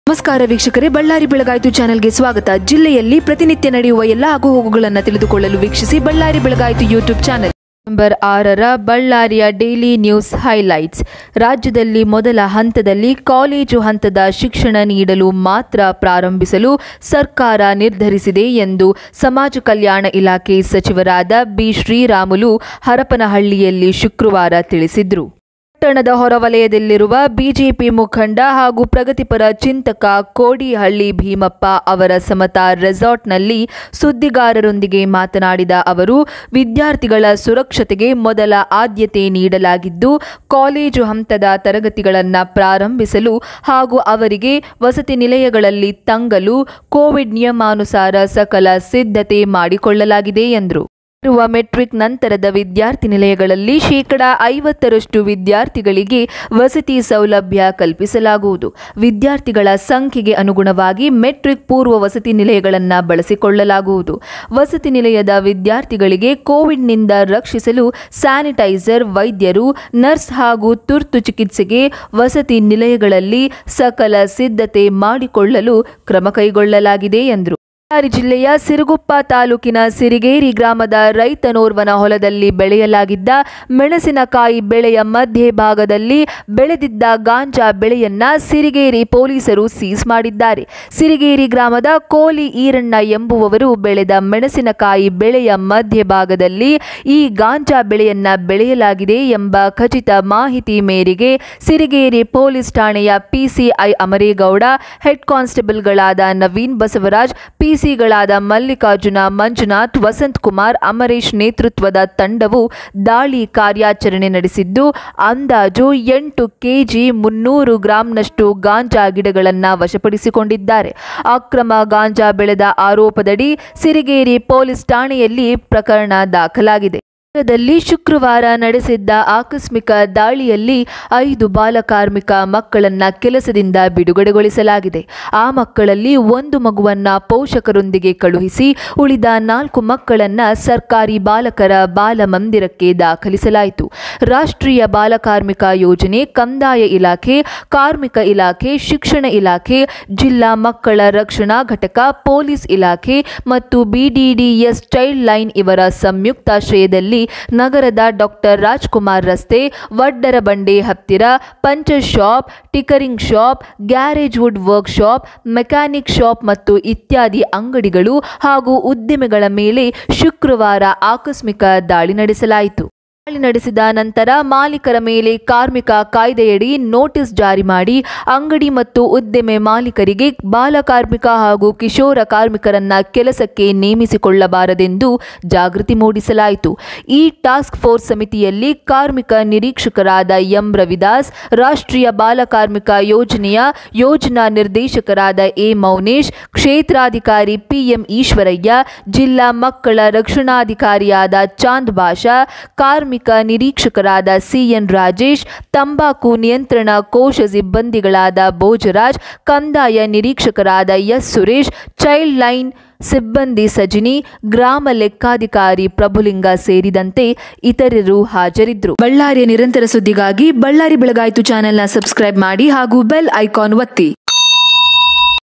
ನಮಸ್ಕಾರ ವೀಕ್ಷಕರೇ ಬಳ್ಳಾರಿ ಬೆಳಗಾಯಿತು ಚಾನೆಲ್ಗೆ ಸ್ವಾಗತ ಜಿಲ್ಲೆಯಲ್ಲಿ ಪ್ರತಿನಿತ್ಯ ನಡೆಯುವ ಎಲ್ಲ ಆಗುಹೋಗುಗಳನ್ನು ತಿಳಿದುಕೊಳ್ಳಲು ವೀಕ್ಷಿಸಿ ಬಳ್ಳಾರಿ ಬೆಳಗಾಯಿತು ಯೂಟ್ಯೂಬ್ ಚಾನೆಲ್ ನಂಬರ್ ಆರರ ಬಳ್ಳಾರಿಯ ಡೈಲಿ ನ್ಯೂಸ್ ಹೈಲೈಟ್ಸ್ ರಾಜ್ಯದಲ್ಲಿ ಮೊದಲ ಹಂತದಲ್ಲಿ ಕಾಲೇಜು ಹಂತದ ಶಿಕ್ಷಣ ನೀಡಲು ಮಾತ್ರ ಪ್ರಾರಂಭಿಸಲು ಸರ್ಕಾರ ನಿರ್ಧರಿಸಿದೆ ಎಂದು ಸಮಾಜ ಕಲ್ಯಾಣ ಇಲಾಖೆ ಸಚಿವರಾದ ಬಿ ಶ್ರೀರಾಮುಲು ಹರಪನಹಳ್ಳಿಯಲ್ಲಿ ಶುಕ್ರವಾರ ತಿಳಿಸಿದರು ಪಟ್ಟಣದ ಹೊರವಲಯದಲ್ಲಿರುವ ಬಿಜೆಪಿ ಮುಖಂಡ ಹಾಗೂ ಪ್ರಗತಿಪರ ಚಿಂತಕ ಕೋಡಿಹಳ್ಳಿ ಭೀಮಪ್ಪ ಅವರ ಸಮತಾ ರೆಸಾರ್ಟ್ನಲ್ಲಿ ಸುದ್ದಿಗಾರರೊಂದಿಗೆ ಮಾತನಾಡಿದ ಅವರು ವಿದ್ಯಾರ್ಥಿಗಳ ಸುರಕ್ಷತೆಗೆ ಮೊದಲ ಆದ್ಯತೆ ನೀಡಲಾಗಿದ್ದು ಕಾಲೇಜು ಹಂತದ ತರಗತಿಗಳನ್ನು ಪ್ರಾರಂಭಿಸಲು ಹಾಗೂ ಅವರಿಗೆ ವಸತಿ ನಿಲಯಗಳಲ್ಲಿ ತಂಗಲು ಕೋವಿಡ್ ನಿಯಮಾನುಸಾರ ಸಕಲ ಸಿದ್ಧತೆ ಮಾಡಿಕೊಳ್ಳಲಾಗಿದೆ ಎಂದರು ಇರುವ ಮೆಟ್ರಿಕ್ ನಂತರದ ವಿದ್ಯಾರ್ಥಿ ನಿಲಯಗಳಲ್ಲಿ ಶೇಕಡ ಐವತ್ತರಷ್ಟು ವಿದ್ಯಾರ್ಥಿಗಳಿಗೆ ವಸತಿ ಸೌಲಭ್ಯ ಕಲ್ಪಿಸಲಾಗುವುದು ವಿದ್ಯಾರ್ಥಿಗಳ ಸಂಖ್ಯೆಗೆ ಅನುಗುಣವಾಗಿ ಮೆಟ್ರಿಕ್ ಪೂರ್ವ ವಸತಿ ನಿಲಯಗಳನ್ನು ಬಳಸಿಕೊಳ್ಳಲಾಗುವುದು ವಸತಿ ನಿಲಯದ ವಿದ್ಯಾರ್ಥಿಗಳಿಗೆ ಕೋವಿಡ್ನಿಂದ ರಕ್ಷಿಸಲು ಸ್ಯಾನಿಟೈಸರ್ ವೈದ್ಯರು ನರ್ಸ್ ಹಾಗೂ ತುರ್ತು ಚಿಕಿತ್ಸೆಗೆ ವಸತಿ ನಿಲಯಗಳಲ್ಲಿ ಸಕಲ ಸಿದ್ಧತೆ ಮಾಡಿಕೊಳ್ಳಲು ಕ್ರಮ ಕೈಗೊಳ್ಳಲಾಗಿದೆ ಎಂದರು ಬಳ್ಳಾರಿ ಜಿಲ್ಲೆಯ ಸಿರುಗುಪ್ಪ ತಾಲೂಕಿನ ಸಿರಿಗೇರಿ ಗ್ರಾಮದ ರೈತನೋರ್ವನ ಹೊಲದಲ್ಲಿ ಬೆಳೆಯಲಾಗಿದ್ದ ಮೆಣಸಿನಕಾಯಿ ಬೆಳೆಯ ಮಧ್ಯೆ ಭಾಗದಲ್ಲಿ ಬೆಳೆದಿದ್ದ ಗಾಂಜಾ ಬೆಳೆಯನ್ನ ಸಿರಿಗೇರಿ ಪೊಲೀಸರು ಸೀಸ್ ಮಾಡಿದ್ದಾರೆ ಸಿರಿಗೇರಿ ಗ್ರಾಮದ ಕೋಲಿ ಈರಣ್ಣ ಎಂಬುವವರು ಬೆಳೆದ ಮೆಣಸಿನಕಾಯಿ ಬೆಳೆಯ ಮಧ್ಯ ಭಾಗದಲ್ಲಿ ಈ ಗಾಂಜಾ ಬೆಳೆಯನ್ನ ಬೆಳೆಯಲಾಗಿದೆ ಎಂಬ ಖಚಿತ ಮಾಹಿತಿ ಮೇರೆಗೆ ಸಿರಿಗೇರಿ ಪೊಲೀಸ್ ಠಾಣೆಯ ಪಿಸಿಐ ಅಮರೇಗೌಡ ಹೆಡ್ ಕಾನ್ಸ್ಟೇಬಲ್ಗಳಾದ ನವೀನ್ ಬಸವರಾಜ್ ಪಿಸಿಗಳಾದ ಮಲ್ಲಿಕಾರ್ಜುನ ಮಂಜುನಾಥ್ ವಸಂತ್ ಕುಮಾರ್ ಅಮರೇಶ್ ನೇತೃತ್ವದ ತಂಡವು ದಾಳಿ ಕಾರ್ಯಾಚರಣೆ ನಡೆಸಿದ್ದು ಅಂದಾಜು ಎಂಟು ಕೆಜಿ ಮುನ್ನೂರು ಗ್ರಾಂನಷ್ಟು ಗಾಂಜಾ ಗಿಡಗಳನ್ನು ವಶಪಡಿಸಿಕೊಂಡಿದ್ದಾರೆ ಅಕ್ರಮ ಗಾಂಜಾ ಬೆಳೆದ ಆರೋಪದಡಿ ಸಿರಿಗೇರಿ ಪೊಲೀಸ್ ಠಾಣೆಯಲ್ಲಿ ಪ್ರಕರಣ ದಾಖಲಾಗಿದೆ ನಗರದಲ್ಲಿ ಶುಕ್ರವಾರ ನಡೆಸಿದ್ದ ಆಕಸ್ಮಿಕ ದಾಳಿಯಲ್ಲಿ ಐದು ಬಾಲಕಾರ್ಮಿಕ ಮಕ್ಕಳನ್ನ ಕೆಲಸದಿಂದ ಬಿಡುಗಡೆಗೊಳಿಸಲಾಗಿದೆ ಆ ಮಕ್ಕಳಲ್ಲಿ ಒಂದು ಮಗುವನ್ನ ಪೋಷಕರೊಂದಿಗೆ ಕಳುಹಿಸಿ ಉಳಿದ ನಾಲ್ಕು ಮಕ್ಕಳನ್ನ ಸರ್ಕಾರಿ ಬಾಲಕರ ಬಾಲಮಂದಿರಕ್ಕೆ ದಾಖಲಿಸಲಾಯಿತು ರಾಷ್ಟ್ರೀಯ ಬಾಲಕಾರ್ಮಿಕ ಯೋಜನೆ ಕಂದಾಯ ಇಲಾಖೆ ಕಾರ್ಮಿಕ ಇಲಾಖೆ ಶಿಕ್ಷಣ ಇಲಾಖೆ ಜಿಲ್ಲಾ ಮಕ್ಕಳ ರಕ್ಷಣಾ ಘಟಕ ಪೊಲೀಸ್ ಇಲಾಖೆ ಮತ್ತು ಬಿಡಿಡಿಎಸ್ ಚೈಲ್ಡ್ ಲೈನ್ ಇವರ ಸಂಯುಕ್ತಾಶ್ರಯದಲ್ಲಿ ನಗರದ ಡಾಕ್ಟರ್ ರಾಜ್ಕುಮಾರ್ ರಸ್ತೆ ವಡ್ಡರ ಬಂಡೆ ಹತ್ತಿರ puncture shop tinkering shop garage wood work shop mechanic shop ಮತ್ತು ಇತ್ಯಾದಿ ಅಂಗಡಿಗಳು ಹಾಗೂ ಉದ್ದಿಮೆಗಳ ಮೇಲೆ ಶುಕ್ರವಾರ ಆಕಸ್ಮಿಕ ದಾಳಿ ನಡೆಸಲಾಯಿತು ದಾಳಿ ನಡೆಸಿದ ನಂತರ ಮಾಲೀಕರ ಮೇಲೆ ಕಾರ್ಮಿಕ ಕಾಯ್ದೆಯಡಿ ನೋಟಿಸ್ ಜಾರಿ ಮಾಡಿ ಅಂಗಡಿ ಮತ್ತು ಉದ್ದಿಮೆ ಮಾಲೀಕರಿಗೆ ಬಾಲಕಾರ್ಮಿಕ ಹಾಗೂ ಕಿಶೋರ ಕಾರ್ಮಿಕರನ್ನ ಕೆಲಸಕ್ಕೆ ನೇಮಿಸಿಕೊಳ್ಳಬಾರದೆಂದು ಜಾಗೃತಿ ಮೂಡಿಸಲಾಯಿತು ಈ ಟಾಸ್ಕ್ ಫೋರ್ಸ್ ಸಮಿತಿಯಲ್ಲಿ ಕಾರ್ಮಿಕ ನಿರೀಕ್ಷಕರಾದ ಎಂ ರವಿದಾಸ್ ರಾಷ್ಟ್ರೀಯ ಬಾಲಕಾರ್ಮಿಕ ಯೋಜನೆಯ ಯೋಜನಾ ನಿರ್ದೇಶಕರಾದ ಎ ಮೌನೇಶ್ ಕ್ಷೇತ್ರಾಧಿಕಾರಿ ಪಿಎಂ ಈಶ್ವರಯ್ಯ ಜಿಲ್ಲಾ ಮಕ್ಕಳ ರಕ್ಷಣಾಧಿಕಾರಿಯಾದ ಚಾಂದ್ ಭಾಷಾ ಕಾರ್ಮಿಕ ನಿರೀಕ್ಷಕರಾದ ಸಿಎನ್ ರಾಜೇಶ್ ತಂಬಾಕು ನಿಯಂತ್ರಣ ಕೋಶ ಸಿಬ್ಬಂದಿಗಳಾದ ಭೋಜರಾಜ್ ಕಂದಾಯ ನಿರೀಕ್ಷಕರಾದ ಎಸ್ ಸುರೇಶ್ ಚೈಲ್ಡ್ ಲೈನ್ ಸಿಬ್ಬಂದಿ ಸಜಿನಿ ಗ್ರಾಮ ಲೆಕ್ಕಾಧಿಕಾರಿ ಪ್ರಭುಲಿಂಗ ಸೇರಿದಂತೆ ಇತರರು ಹಾಜರಿದ್ದರು ಬಳ್ಳಾರಿಯ ನಿರಂತರ ಸುದ್ದಿಗಾಗಿ ಬಳ್ಳಾರಿ ಬೆಳಗಾಯಿತು ಚಾನೆಲ್ನ ಸಬ್ಸ್ಕ್ರೈಬ್ ಮಾಡಿ ಹಾಗೂ ಬೆಲ್ ಐಕಾನ್ ಒತ್ತಿ